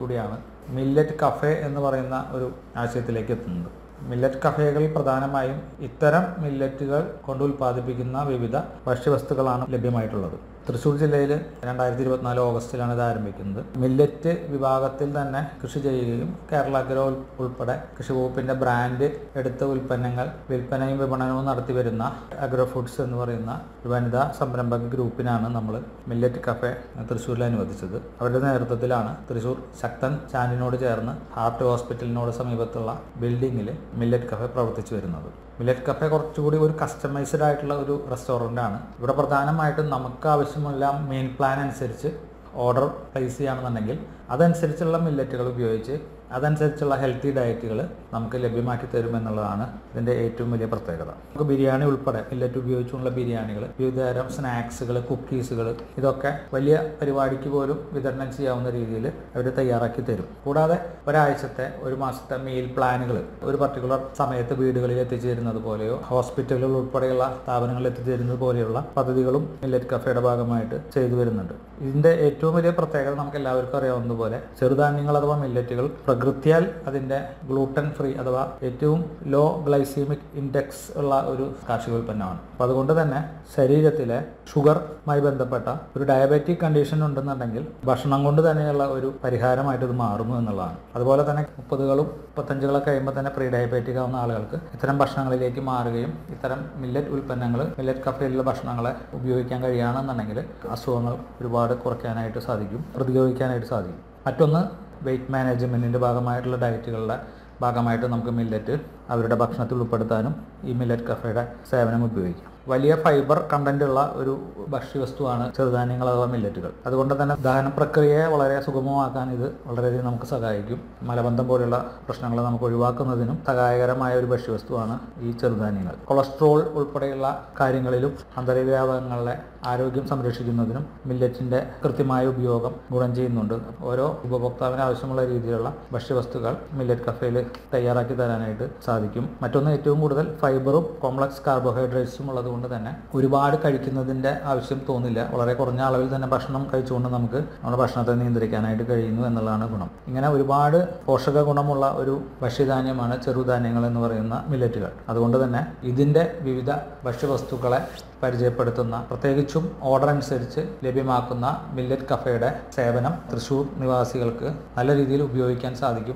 കൂടിയാണ് millet cafe എന്ന് പറയുന്ന ഒരു ആശയത്തിലേക്ക് എത്തുന്നത് മില്ലറ്റ് കഫേകളിൽ പ്രധാനമായും ഇത്തരം മില്ലറ്റുകൾ കൊണ്ട് ഉൽപ്പാദിപ്പിക്കുന്ന വിവിധ ഭക്ഷ്യവസ്തുക്കളാണ് ലഭ്യമായിട്ടുള്ളത് തൃശ്ശൂർ ജില്ലയിൽ രണ്ടായിരത്തി ഇരുപത്തിനാല് ഓഗസ്റ്റിലാണ് ഇത് ആരംഭിക്കുന്നത് മില്ലറ്റ് വിഭാഗത്തിൽ തന്നെ കൃഷി ചെയ്യുകയും കേരള അഗ്രോ ഉൾ- ഉൾപ്പെടെ കൃഷി വകുപ്പിന്റെ ബ്രാൻഡ് എടുത്ത ഉൽപ്പന്നങ്ങൾ വിൽപ്പനയും വിപണനവും നടത്തി വരുന്ന അഗ്രോ ഫുഡ്സ് എന്ന് പറയുന്ന ഒരു വനിതാ സംരംഭക ഗ്രൂപ്പിനാണ് നമ്മൾ മില്ലറ്റ് കഫേ തൃശ്ശൂരിൽ അനുവദിച്ചത് അവരുടെ നേതൃത്വത്തിലാണ് തൃശ്ശൂർ ശക്തൻ ചാനിനോട് ചേർന്ന് ഹാർട്ട് ഹോസ്പിറ്റലിനോട് സമീപത്തുള്ള ബിൽഡിങ്ങിൽ മില്ലറ്റ് കഫേ പ്രവർത്തിച്ചു വരുന്നത് മില്ലറ്റ് കഫേ കുറച്ചുകൂടി ഒരു കസ്റ്റമൈസ്ഡ് ആയിട്ടുള്ള ഒരു റെസ്റ്റോറൻ്റ് ആണ് ഇവിടെ പ്രധാനമായിട്ടും നമുക്ക് ആവശ്യമുള്ള മെയിൻ പ്ലാൻ അനുസരിച്ച് ഓർഡർ പ്ലേസ് ചെയ്യുകയാണെന്നുണ്ടെങ്കിൽ അതനുസരിച്ചുള്ള മില്ലറ്റുകൾ ഉപയോഗിച്ച് അതനുസരിച്ചുള്ള ഹെൽത്തി ഡയറ്റുകൾ നമുക്ക് ലഭ്യമാക്കി തരും എന്നുള്ളതാണ് ഇതിൻ്റെ ഏറ്റവും വലിയ പ്രത്യേകത നമുക്ക് ബിരിയാണി ഉൾപ്പെടെ മില്ലറ്റ് ഉപയോഗിച്ചുള്ള ബിരിയാണികൾ വിവിധതരം സ്നാക്സുകൾ കുക്കീസുകൾ ഇതൊക്കെ വലിയ പരിപാടിക്ക് പോലും വിതരണം ചെയ്യാവുന്ന രീതിയിൽ അവർ തയ്യാറാക്കി തരും കൂടാതെ ഒരാഴ്ചത്തെ ഒരു മാസത്തെ മീൽ പ്ലാനുകൾ ഒരു പർട്ടിക്കുലർ സമയത്ത് വീടുകളിൽ എത്തിച്ചേരുന്നത് പോലെയോ ഹോസ്പിറ്റലുകൾ ഉൾപ്പെടെയുള്ള സ്ഥാപനങ്ങളിൽ എത്തിച്ചേരുന്നത് പോലെയുള്ള പദ്ധതികളും മില്ലറ്റ് കഫേയുടെ ഭാഗമായിട്ട് ചെയ്തു വരുന്നുണ്ട് ഇതിന്റെ ഏറ്റവും വലിയ പ്രത്യേകത നമുക്ക് എല്ലാവർക്കും അറിയാവുന്നതുപോലെ ചെറുധാന്യങ്ങൾ അഥവാ മില്ലറ്റുകൾ പ്രകൃത്യാൽ അതിന്റെ ഗ്ലൂട്ടൻ ഫ്രീ അഥവാ ഏറ്റവും ലോ ഗ്ലൈസീമിക് ഇൻഡെക്സ് ഉള്ള ഒരു കാർഷികോൽപ്പന്നമാണ് അപ്പോൾ അതുകൊണ്ട് തന്നെ ശരീരത്തിലെ ഷുഗറുമായി ബന്ധപ്പെട്ട ഒരു ഡയബറ്റിക് കണ്ടീഷൻ ഉണ്ടെന്നുണ്ടെങ്കിൽ ഭക്ഷണം കൊണ്ട് തന്നെയുള്ള ഒരു പരിഹാരമായിട്ട് ഇത് മാറുന്നു എന്നുള്ളതാണ് അതുപോലെ തന്നെ മുപ്പതുകളും മുപ്പത്തഞ്ചുകളൊക്കെ കഴിയുമ്പോൾ തന്നെ പ്രീ ഡയബറ്റിക് ആവുന്ന ആളുകൾക്ക് ഇത്തരം ഭക്ഷണങ്ങളിലേക്ക് മാറുകയും ഇത്തരം മില്ലറ്റ് ഉൽപ്പന്നങ്ങൾ മില്ലറ്റ് കഫയിലുള്ള ഭക്ഷണങ്ങളെ ഉപയോഗിക്കാൻ കഴിയുകയാണെന്നുണ്ടെങ്കിൽ അസുഖങ്ങൾ ഒരുപാട് കുറയ്ക്കാനായിട്ട് സാധിക്കും പ്രതിരോധിക്കാനായിട്ട് സാധിക്കും മറ്റൊന്ന് വെയിറ്റ് മാനേജ്മെൻറ്റിൻ്റെ ഭാഗമായിട്ടുള്ള ഡയറ്റുകളുടെ ഭാഗമായിട്ട് നമുക്ക് മില്ലറ്റ് അവരുടെ ഭക്ഷണത്തിൽ ഉൾപ്പെടുത്താനും ഈ മില്ലറ്റ് കഫയുടെ സേവനം ഉപയോഗിക്കാം വലിയ ഫൈബർ കണ്ടന്റ് ഉള്ള ഒരു ഭക്ഷ്യവസ്തുവാണ് ചെറുധാന്യങ്ങൾ അഥവാ മില്ലറ്റുകൾ അതുകൊണ്ട് തന്നെ ദഹന പ്രക്രിയയെ വളരെ സുഗമമാക്കാൻ ഇത് വളരെയധികം നമുക്ക് സഹായിക്കും മലബന്ധം പോലെയുള്ള പ്രശ്നങ്ങൾ നമുക്ക് ഒഴിവാക്കുന്നതിനും സഹായകരമായ ഒരു ഭക്ഷ്യവസ്തുവാണ് ഈ ചെറുധാന്യങ്ങൾ കൊളസ്ട്രോൾ ഉൾപ്പെടെയുള്ള കാര്യങ്ങളിലും അന്തരവ്യാപകങ്ങളുടെ ആരോഗ്യം സംരക്ഷിക്കുന്നതിനും മില്ലറ്റിന്റെ കൃത്യമായ ഉപയോഗം ഗുണം ചെയ്യുന്നുണ്ട് ഓരോ ഉപഭോക്താവിന് ആവശ്യമുള്ള രീതിയിലുള്ള ഭക്ഷ്യവസ്തുക്കൾ മില്ലറ്റ് കഫേയിൽ തയ്യാറാക്കി തരാനായിട്ട് സാധിക്കും മറ്റൊന്ന് ഏറ്റവും കൂടുതൽ ഫൈബറും കോംപ്ലക്സ് കാർബോഹൈഡ്രേറ്റ്സും ഉള്ളതുകൊണ്ട് തന്നെ ഒരുപാട് കഴിക്കുന്നതിന്റെ ആവശ്യം തോന്നില്ല വളരെ കുറഞ്ഞ അളവിൽ തന്നെ ഭക്ഷണം കഴിച്ചുകൊണ്ട് നമുക്ക് നമ്മുടെ ഭക്ഷണത്തെ നിയന്ത്രിക്കാനായിട്ട് കഴിയുന്നു എന്നുള്ളതാണ് ഗുണം ഇങ്ങനെ ഒരുപാട് പോഷക ഗുണമുള്ള ഒരു ഭക്ഷ്യധാന്യമാണ് ചെറുധാന്യങ്ങൾ എന്ന് പറയുന്ന മില്ലറ്റുകൾ അതുകൊണ്ട് തന്നെ ഇതിന്റെ വിവിധ ഭക്ഷ്യവസ്തുക്കളെ പരിചയപ്പെടുത്തുന്ന പ്രത്യേകിച്ചും ഓർഡർ അനുസരിച്ച് ലഭ്യമാക്കുന്ന മില്ലറ്റ് കഫേയുടെ സേവനം തൃശ്ശൂർ നിവാസികൾക്ക് നല്ല രീതിയിൽ ഉപയോഗിക്കാൻ സാധിക്കും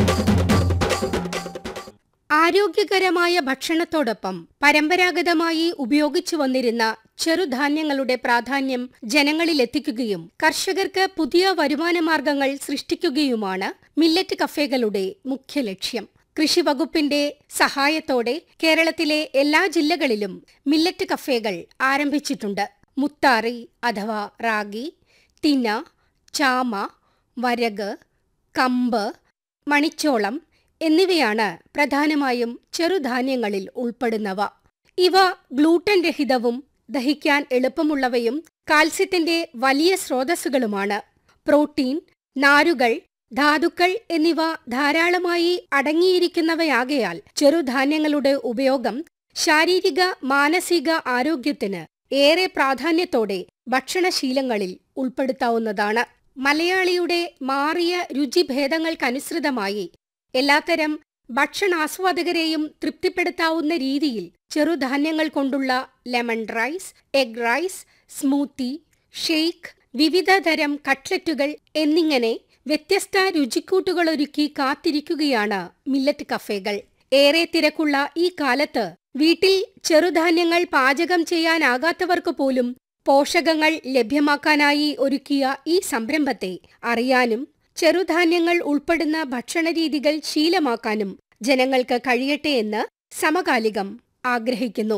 ആരോഗ്യകരമായ ഭക്ഷണത്തോടൊപ്പം പരമ്പരാഗതമായി ഉപയോഗിച്ചു വന്നിരുന്ന ചെറുധാന്യങ്ങളുടെ പ്രാധാന്യം ജനങ്ങളിൽ എത്തിക്കുകയും കർഷകർക്ക് പുതിയ വരുമാന മാർഗങ്ങൾ സൃഷ്ടിക്കുകയുമാണ് മില്ലറ്റ് കഫേകളുടെ മുഖ്യ ലക്ഷ്യം കൃഷി വകുപ്പിന്റെ സഹായത്തോടെ കേരളത്തിലെ എല്ലാ ജില്ലകളിലും മില്ലറ്റ് കഫേകൾ ആരംഭിച്ചിട്ടുണ്ട് മുത്താറി അഥവാ റാഗി തിന ചാമ വരക് കമ്പ് മണിച്ചോളം എന്നിവയാണ് പ്രധാനമായും ചെറുധാന്യങ്ങളിൽ ഉൾപ്പെടുന്നവ ഇവ ഗ്ലൂട്ടൻ രഹിതവും ദഹിക്കാൻ എളുപ്പമുള്ളവയും കാൽസ്യത്തിന്റെ വലിയ സ്രോതസ്സുകളുമാണ് പ്രോട്ടീൻ നാരുകൾ ധാതുക്കൾ എന്നിവ ധാരാളമായി അടങ്ങിയിരിക്കുന്നവയാകയാൽ ചെറുധാന്യങ്ങളുടെ ഉപയോഗം ശാരീരിക മാനസിക ആരോഗ്യത്തിന് ഏറെ പ്രാധാന്യത്തോടെ ഭക്ഷണശീലങ്ങളിൽ ഉൾപ്പെടുത്താവുന്നതാണ് മലയാളിയുടെ മാറിയ രുചിഭേദങ്ങൾക്കനുസൃതമായി എല്ലാത്തരം ഭക്ഷണാസ്വാദകരെയും തൃപ്തിപ്പെടുത്താവുന്ന രീതിയിൽ ചെറുധാന്യങ്ങൾ കൊണ്ടുള്ള lemon rice egg rice smoothie shake വിവിധതരം കട്ട്ലറ്റുകൾ എന്നിങ്ങനെ വ്യത്യസ്ത രുചിക്കൂട്ടുകളൊരുക്കി കാത്തിരിക്കുകയാണ് മില്ലറ്റ് കഫേകൾ ഏറെ തിരക്കുള്ള ഈ കാലത്ത് വീട്ടിൽ ചെറുധാന്യങ്ങൾ പാചകം ചെയ്യാനാകാത്തവർക്ക് പോലും പോഷകങ്ങൾ ലഭ്യമാക്കാനായി ഒരുക്കിയ ഈ സംരംഭത്തെ അറിയാനും ചെറുധാന്യങ്ങൾ ഉൾപ്പെടുന്ന ഭക്ഷണരീതികൾ ശീലമാക്കാനും ജനങ്ങൾക്ക് കഴിയട്ടെ എന്ന് സമകാലികം ആഗ്രഹിക്കുന്നു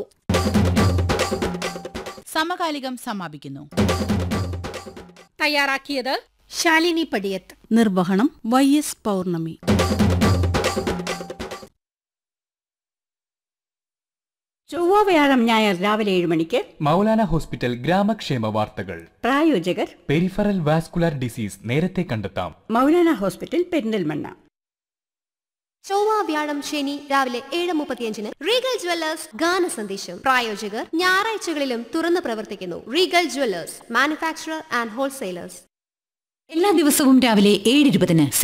സമകാലികം സമാപിക്കുന്നു തയ്യാറാക്കിയത് ശാലിനി പടിയത്ത് നിർവഹണം വൈ എസ് പൗർണമി ചൊവ്വ വ്യാഴം ഞായർ രാവിലെ ഏഴ് മണിക്ക് മൗലാന ഹോസ്പിറ്റൽ ഗ്രാമക്ഷേമ വാർത്തകൾ പ്രായോജകർ പെരിഫറൽ വാസ്കുലർ ഡിസീസ് നേരത്തെ കണ്ടെത്താം മൗലാന ഹോസ്പിറ്റൽ പെരിന്തൽമണ്ണ ചൊവ്വ വ്യാഴം ശനി രാവിലെ ഏഴ് മുപ്പത്തിയഞ്ചിന് റീഗൽ ജ്വല്ലേഴ്സ് ഗാന സന്ദേശം പ്രായോജകർ ഞായറാഴ്ചകളിലും തുറന്നു പ്രവർത്തിക്കുന്നു Regal jewellers manufacturer and wholesalers എല്ലാ ദിവസവും രാവിലെ ഏഴ് ഇരുപതിന്